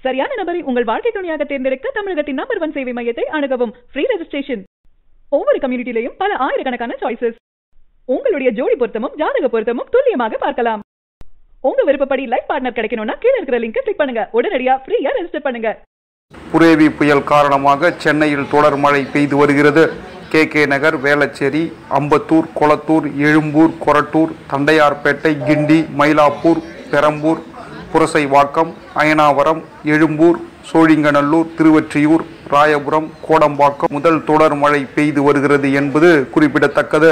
சரியான நபரை உங்கள் வாழ்க்கை துணையாக தேர்ந்தெடுக்க தமிழகத்தின் நம்பர் ஒன் சேவை மையத்தை அணுகவும் ஃப்ரீ ரெஜிஸ்ட்ரேஷன் ஒவ்வொரு கம்யூனிட்டிலையும் பல ஆயிரக்கணக்கான சாய்ஸஸ் உங்களுடைய ஜோடி பொருத்தமும் ஜாதக பொருத்தமும் துல்லியமாக பார்க்கலாம் உங்க விருப்பப்படி லைஃப் பார்ட்னர் கிடைக்கணும்னா கீழ இருக்கிற லிங்கை கிளிக் பண்ணுங்க உடனடியா ஃப்ரீயா ரெஜிஸ்டர் பண்ணுங்க புரேவி புயல் காரணமாக சென்னையில் தொடர் மழை பெய்து வருகிறது கே கே நகர் வேளச்சேரி அம்பத்தூர் கொளத்தூர் எழும்பூர் கொரட்டூர் தண்டையார்பேட்டை கிண்டி மயிலாப்பூர் பெரம்பூர் புரசைவாக்கம் அயனாவரம் எழும்பூர் சோழிங்கநல்லூர் திருவொற்றியூர் ராயபுரம் கோடம்பாக்கம் முதல் தொடர் மழை பெய்து வருகிறது என்பது குறிப்பிடத்தக்கது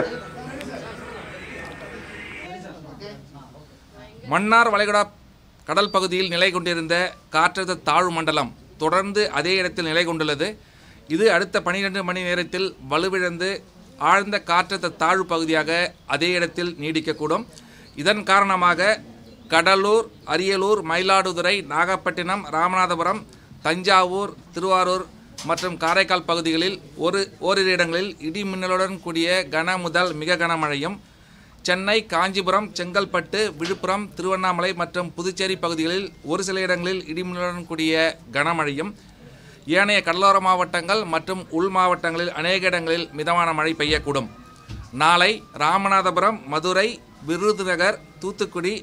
மன்னார் வளைகுடா கடல் பகுதியில் நிலை கொண்டிருந்த காற்றழுத்த தாழ்வு மண்டலம் தொடர்ந்து அதே இடத்தில் நிலை கொண்டுள்ளது இது அடுத்த பனிரெண்டு மணி நேரத்தில் வலுவிழந்து ஆழ்ந்த காற்றழுத்த தாழ்வு பகுதியாக அதே இடத்தில் நீடிக்கக்கூடும் இதன் காரணமாக கடலூர் அரியலூர் மயிலாடுதுறை நாகப்பட்டினம் ராமநாதபுரம் தஞ்சாவூர் திருவாரூர் மற்றும் காரைக்கால் பகுதிகளில் ஒரு ஓரிரு இடங்களில் இடி மின்னலுடன் கூடிய கன முதல் மிக கனமழையும் சென்னை காஞ்சிபுரம் செங்கல்பட்டு விழுப்புரம் திருவண்ணாமலை மற்றும் புதுச்சேரி பகுதிகளில் ஒரு சில இடங்களில் இடிமின்னலுடன் கூடிய கனமழையும் ஏனைய கடலோர மாவட்டங்கள் மற்றும் உள் மாவட்டங்களில் அநேக இடங்களில் மிதமான மழை பெய்யக்கூடும் நாளை ராமநாதபுரம் மதுரை விருதுநகர் தூத்துக்குடி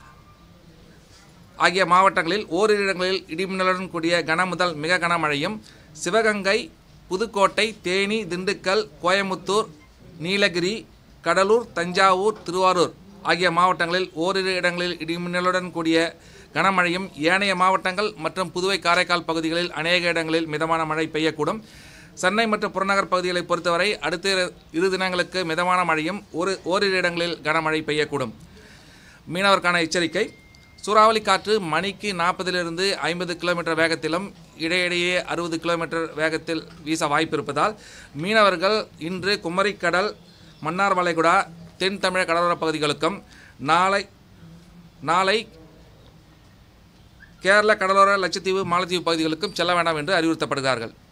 ஆகிய மாவட்டங்களில் ஓரிரு இடங்களில் இடிமின்னலுடன் கூடிய கன முதல் மிக கனமழையும் சிவகங்கை புதுக்கோட்டை தேனி திண்டுக்கல் கோயமுத்தூர் நீலகிரி கடலூர் தஞ்சாவூர் திருவாரூர் ஆகிய மாவட்டங்களில் ஓரிரு இடங்களில் இடிமின்னலுடன் கூடிய கனமழையும் ஏனைய மாவட்டங்கள் மற்றும் புதுவை காரைக்கால் பகுதிகளில் அநேக இடங்களில் மிதமான மழை பெய்யக்கூடும் சென்னை மற்றும் புறநகர் பகுதிகளை பொறுத்தவரை அடுத்த இரு- இரு தினங்களுக்கு மிதமான மழையும் ஒரு ஓரிரு இடங்களில் கனமழை பெய்யக்கூடும் மீனவருக்கான எச்சரிக்கை சூறாவளி காற்று மணிக்கு நாற்பதிலிருந்து ஐம்பது கிலோமீட்டர் வேகத்திலும் இடையிடையே அறுபது கிலோமீட்டர் வேகத்தில் வீச வாய்ப்பு இருப்பதால் மீனவர்கள் இன்று குமரிக்கடல் மன்னார் வளைகுடா தென் தமிழக கடலோரப் பகுதிகளுக்கும் நாளை நாளை கேரள கடலோர லட்சத்தீவு மாலத்தீவு பகுதிகளுக்கும் செல்ல வேண்டாம் என்று அறிவுறுத்தப்படுகிறார்கள்